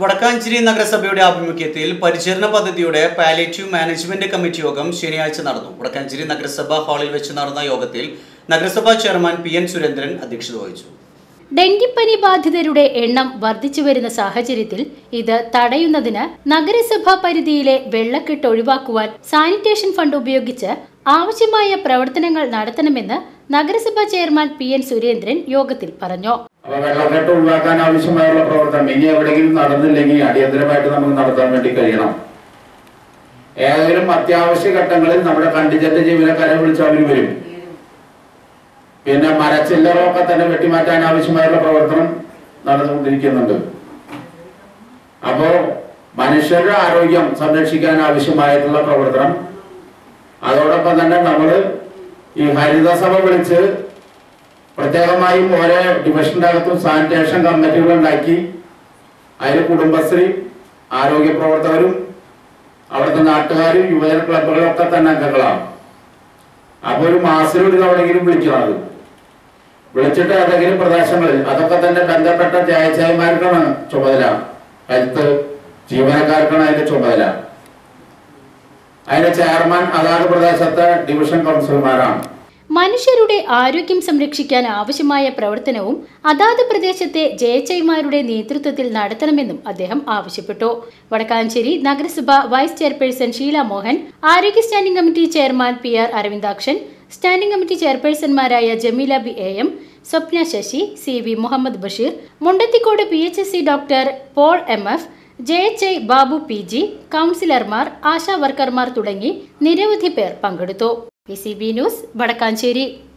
വടക്കാഞ്ചേരി നഗരസഭയുടെ ആഭിമുഖ്യത്തിൽ പരിചരണ പദ്ധതിയുടെ പാലേറ്റീവ് മാനേജ്മെന്റ് കമ്മിറ്റി യോഗം ശനിയാഴ്ച നടന്നു വടക്കാഞ്ചേരി നഗരസഭ ഹാളിൽ വെച്ച് നടന്ന യോഗത്തിൽ നഗരസഭാ ചെയർമാൻ പി എൻ സുരേന്ദ്രൻ അധ്യക്ഷത വഹിച്ചു ഡെങ്കിപ്പനി ബാധിതരുടെ എണ്ണം വർദ്ധിച്ചു വരുന്ന സാഹചര്യത്തിൽ ഇത് തടയുന്നതിന് നഗരസഭാ പരിധിയിലെ വെള്ളക്കെട്ട് ഒഴിവാക്കുവാൻ സാനിറ്റേഷൻ ഫണ്ട് ഉപയോഗിച്ച് ആവശ്യമായ പ്രവർത്തനങ്ങൾ നടത്തണമെന്ന് നഗരസഭാ ചെയർമാൻ പി എൻ സുരേന്ദ്രൻ യോഗത്തിൽ പറഞ്ഞു അപ്പൊ വെള്ളക്കെട്ട് ഒഴിവാക്കാൻ ആവശ്യമായുള്ള പ്രവർത്തനം ഇനി എവിടെയെങ്കിലും നടന്നില്ലെങ്കിൽ അടിയന്തരമായിട്ട് നമുക്ക് നടത്താൻ വേണ്ടി കഴിയണം ഏതെങ്കിലും അത്യാവശ്യ ഘട്ടങ്ങളിൽ നമ്മുടെ കണ്ടിജന്റ് ജീവനക്കാരെ വിളിച്ച് അവർ വരും പിന്നെ മരച്ചില്ലറൊക്കെ തന്നെ വെട്ടിമാറ്റാൻ ആവശ്യമായുള്ള പ്രവർത്തനം നടന്നുകൊണ്ടിരിക്കുന്നുണ്ട് അപ്പോ മനുഷ്യരുടെ ആരോഗ്യം സംരക്ഷിക്കാൻ ആവശ്യമായിട്ടുള്ള പ്രവർത്തനം അതോടൊപ്പം തന്നെ നമ്മൾ ഈ ഹരിതസഭ വിളിച്ച് പ്രത്യേകമായും ഓരോ ഡിവിഷന്റെ അകത്തും സാനിറ്റേഷൻ കമ്മിറ്റികൾ ഉണ്ടാക്കി അതിൽ കുടുംബശ്രീ ആരോഗ്യ പ്രവർത്തകരും അവിടുത്തെ നാട്ടുകാരും യുവജന ക്ലബുകളും ഒക്കെ തന്നെ അംഗങ്ങളാണ് അപ്പൊ ഒരു മാസത്തിൽ ഒരു തവണയെങ്കിലും വിളിക്കണം അത് വിളിച്ചിട്ട് ഏതെങ്കിലും പ്രദേശങ്ങളിൽ അതൊക്കെ തന്നെ ബന്ധപ്പെട്ട ജയചായമാർക്കാണ് ചുമതല ഹെൽത്ത് ജീവനക്കാർക്കാണ് അതിന്റെ ചുമതല അതിന്റെ ചെയർമാൻ അതാത് പ്രദേശത്തെ ഡിവിഷൻ കൗൺസിലർമാരാണ് മനുഷ്യരുടെ ആരോഗ്യം സംരക്ഷിക്കാൻ ആവശ്യമായ പ്രവർത്തനവും അതാത് പ്രദേശത്തെ ജയച്ചൈമാരുടെ നേതൃത്വത്തിൽ നടത്തണമെന്നും അദ്ദേഹം ആവശ്യപ്പെട്ടു വടക്കാഞ്ചേരി നഗരസഭ വൈസ് ചെയർപേഴ്സൺ ഷീല മോഹൻ ആരോഗ്യ standing committee chairman P R Aravindakshan standing committee ചെയർപേഴ്സൺമാരായ Jameela B A M Swapna Sasi C V Muhammad Basheer Mundathikode P H S C doctor Paul M F J H I Babu P G കൗൺസിലർമാർ ആശാ വർക്കർമാർ തുടങ്ങി നിരവധി പേർ പങ്കെടുത്തു P C B news Vadakkanchery